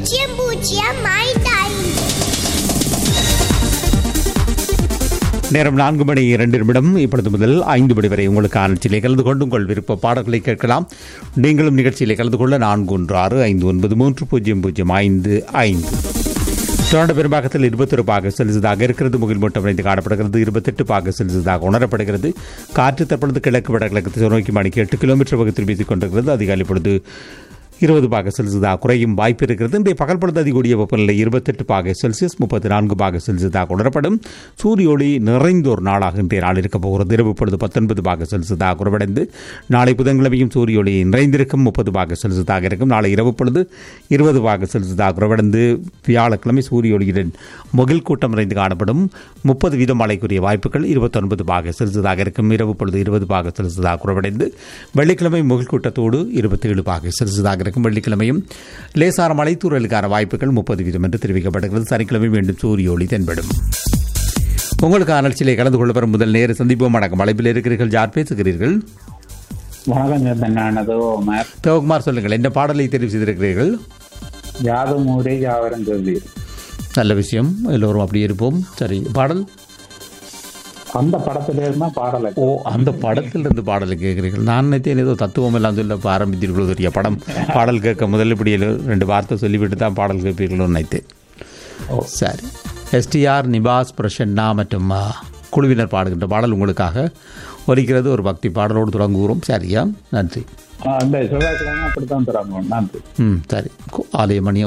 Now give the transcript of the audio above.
பூஜ்ஜியம் பூஜ்ஜியம் ஐந்து ஐந்து நேரம் நான்கு மணி இரண்டு நிமிடம் இப்பொழுது முதல் ஐந்து மணி வரை உங்களுக்கான நிகழ்ச்சியிலே கலந்து கொண்டு உங்கள் விருப்ப பாடல்களை கேட்கலாம் நீங்களும் நிகழ்ச்சியிலே கலந்து கொள்ள நான்கு ஒன்று ஆறு ஐந்து ஒன்பது மூன்று பூஜ்ஜியம் பூஜ்ஜியம் ஐந்து ஐந்து டொரண்டோ பெரும்பாக்கத்தில் இருபத்தொரு பாக செலுத்ததாக இருக்கிறது முகில் மூட்டம் இணைந்து காணப்படுகிறது இருபத்தெட்டு பாக செலுத்ததாக உணரப்படுகிறது காற்று தற்பொழுது கிழக்கு வடகிழக்கு நோக்கி மணிக்கு எட்டு கிலோமீட்டர் வேகத்தில் வீசிக் கொண்டிருக்கிறது அதிகாலை பொழுது இருபது பாக செல்சியஸாக குறையும் வாய்ப்பு இருக்கிறது இன்றைய பகல் பொழுது அதிகூடிய வெப்பநிலை இருபத்தெட்டு பாக செல்சியஸ் முப்பத்தி நான்கு பாக செல்சியஸாக உணரப்படும் சூரிய ஒளி நிறைந்த ஒரு நாளாக இன்றைய நாள் இருக்கப் போகிறது இரவு பொழுது பத்தொன்பது பாக செல்சியஸாக குறைவடைந்து நாளை புதன்கிழமையும் சூரிய ஒளி நிறைந்திருக்கும் முப்பது பாக செல்சியஸாக இருக்கும் நாளை இரவு பொழுது இருபது பாக செல்சியஸாக குறைவடைந்து வியாழக்கிழமை சூரிய ஒளியுடன் முகில் கூட்டம் நிறைந்து காணப்படும் முப்பது வீதம் மழைக்குரிய வாய்ப்புகள் இருபத்தொன்பது பாக செல்சியஸாக இருக்கும் இரவு பொழுது இருபது பாக செல்சியஸாக குறைவடைந்து வெள்ளிக்கிழமை முகில் கூட்டத்தோடு இருபத்தேழு பாக செல்சியஸாக இருக்கும் வெள்ளிக்கிழமையும் லேசான மலைத்தூரலுக்கான வாய்ப்புகள் முப்பது வீதம் என்று தெரிவிக்கப்படுகிறது சனிக்கிழமை மீண்டும் சூரிய ஒளி தென்படும் உங்களுக்கு அனர்ச்சியிலே கலந்து கொள்ள பெறும் முதல் நேர சந்திப்போம் வணக்கம் அழைப்பில் இருக்கிறீர்கள் யார் பேசுகிறீர்கள் வணக்கம் சந்தனானதோ மேப் தேவகுமார் சொல்லுங்கள் என்ன பாடலை தெரிவு செய்திருக்கிறீர்கள் யாதும் ஊரே யாவரும் சொல்லி நல்ல விஷயம் எல்லோரும் அப்படி இருப்போம் சரி பாடல் அந்த படத்துல இருந்தா பாடலை ஓ அந்த படத்தில் இருந்து பாடலை கேட்குறீர்கள் நான் நினைத்தேன் ஏதோ தத்துவம் எல்லாம் சொல்ல இப்போ ஆரம்பித்தீர்களோ தெரிய படம் பாடல் கேட்க முதல்ல இப்படி எல்லோ- ரெண்டு வார்த்தை சொல்லிவிட்டு தான் பாடல் கேட்பீர்களோ நினைத்தேன் சரி எஸ்டிஆர் நிபாஸ் பிரசன்னா மற்றும் ஆ, குழுவினர் பாடுகின்ற பாடல் உங்களுக்காக ஒலிக்கிறது ஒரு பக்தி பாடலோடு தொடங்குகிறோம் சரியா நன்றி அந்த செவ்வாய்க்கிழமை அப்படித்தான் தராங்க நன்றி ம் சரி கு- ஆலய மணி